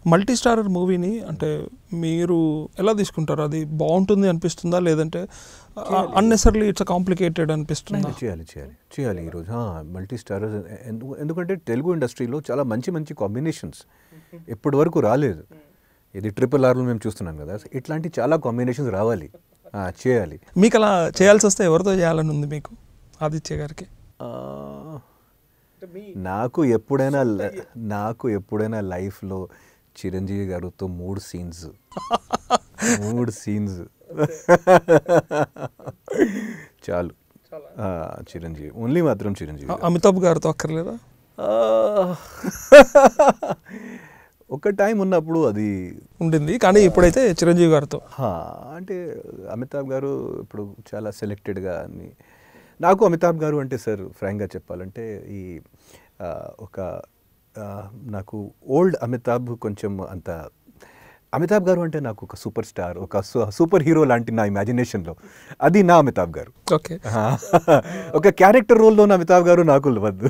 Multi starrer మూవీని అంటే మీరు ఎలా తీసుకుంటారు అది బాగుంటుంది అనిపిస్తుందా లేదంటే అన్నెసర్లీ ఇట్స్ కాంప్లికేటెడ్ అనిపిస్తుందా చేయాలి చేయాలి చేయాలి ఈరోజు మల్టీ స్టార్ ఎందుకు ఎందుకంటే తెలుగు ఇండస్ట్రీలో చాలా మంచి మంచి కాంబినేషన్స్ ఇప్పటి వరకు రాలేదు ఇది ట్రిపుల్ ఆర్లో మేము చూస్తున్నాం కదా ఇట్లాంటి చాలా కాంబినేషన్స్ రావాలి ఆ, చేయాలి మీకు అలా చేయాల్సి వస్తే ఎవరితో చేయాలని ఉంది మీకు ఆదిత్య గారికి ఆ, నాకు ఎప్పుడైనా ల- నాకు ఎప్పుడైనా లైఫ్లో చిరంజీవి గారితో మూడు సీన్స్ మూడు సీన్స్ చాలు ఆ, చిరంజీవి ఓన్లీ మాత్రం చిరంజీవి గారు. అమితాబ్ గారితో అక్కర్లేదా ఆ, ఒక టైం ఉన్నప్పుడు అది ఉండింది కానీ ఇప్పుడైతే చిరంజీవి గారితో హా, అంటే అమితాబ్ గారు ఇప్పుడు చాలా సెలెక్టెడ్గా అని నాకు అమితాబ్ గారు అంటే సార్ ఫ్రాంక్గా చెప్పాలంటే ఈ ఆ, ఒక ఆ, నాకు ఓల్డ్ అమితాబ్ కొంచెం అంత అమితాబ్ గారు అంటే నాకు ఒక సూపర్ స్టార్ ఒక సు- సూపర్ హీరో లాంటి నా ఇమాజినేషన్లో అది నా అమితాబ్ గారు ఓకే ఆ, ఒక క్యారెక్టర్ రోల్లో ఉన్న అమితాబ్ గారు నాకు వద్దు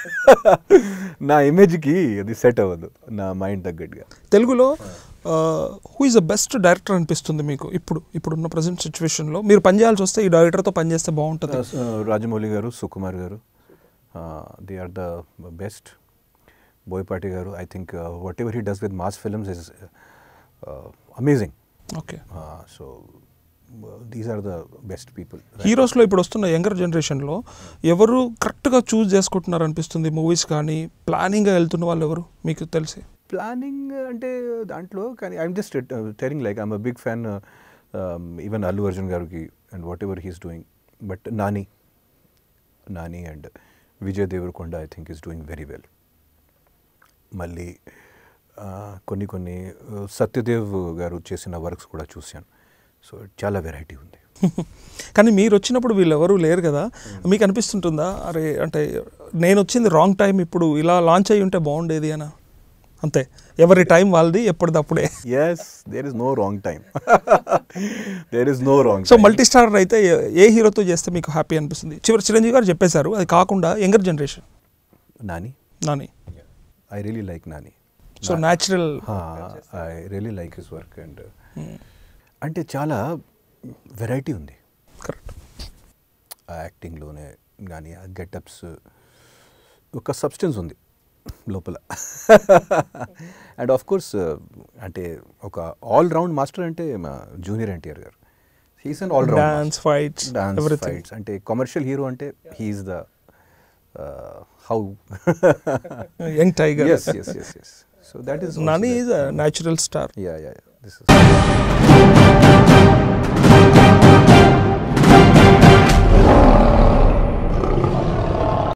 నా ఇమేజ్కి అది సెట్ అవ్వదు నా మైండ్ తగ్గట్టుగా తెలుగులో who is the best director అనిపిస్తుంది మీకు ఇప్పుడు ఇప్పుడున్న ప్రజెంట్ సిచ్యువేషన్లో మీరు పనిచేయాల్సి వస్తే ఈ డైరెక్టర్తో పనిచేస్తే బాగుంటుంది Uh, Rajamouli garu Sukumar garu they are the best Boyapati garu I think whatever he does with mass films is amazing okay so these are the best people హీరోస్లో ఇప్పుడు వస్తున్న యంగర్ జనరేషన్లో ఎవరు కరెక్ట్గా చూస్ చేసుకుంటున్నారు అనిపిస్తుంది మూవీస్ కానీ ప్లానింగ్గా వెళ్తున్న వాళ్ళు ఎవరు మీకు తెలిసి ప్లానింగ్ అంటే దాంట్లో కానీ ఐఎమ్ జస్ట్ టెరింగ్ like I'm a big fan even Allu Arjun గారికి and whatever he's doing but Nani Nani and Vijay Deverakonda I think is doing very well మళ్ళీ ఆ, కొన్ని కొన్ని ఆ, సత్యదేవ్ గారు చేసిన వర్క్స్ కూడా చూశాను సో చాలా వెరైటీ ఉంది కానీ మీరు వచ్చినప్పుడు వీళ్ళు ఎవరు లేరు కదా మీకు అనిపిస్తుంటుందా అరే అంటే నేను వచ్చింది రాంగ్ టైం ఇప్పుడు ఇలా లాంచ్ అయ్యి ఉంటే బాగుండేది అని అంతే ఎవరి టైం వాళ్ళది ఎప్పటిదప్పుడే yes there is no wrong time there is no wrong so multi star అయితే ఏ- ఏ హీరోతో చేస్తే మీకు హ్యాపీ అనిపిస్తుంది చివరి చిరంజీవి గారు చెప్పేశారు అది కాకుండా younger generation Nani Nani I really like Nani so natural I really like his work and అంటే చాలా వెరైటీ ఉంది కరెక్ట్ ఆ యాక్టింగ్లోనే కానీ ఆ గెటప్స్ ఒక సబ్స్టెన్స్ ఉంది లోపల అండ్ ఆఫ్ కోర్స్ అంటే ఒక ఆల్ రౌండ్ మాస్టర్ అంటే మా junior NTR garu he's on all dance fights dance everything fights అంటే కమర్షియల్ హీరో అంటే he's the how young tiger yes yes yes yes so that is Nani is natural star yeah yeah this is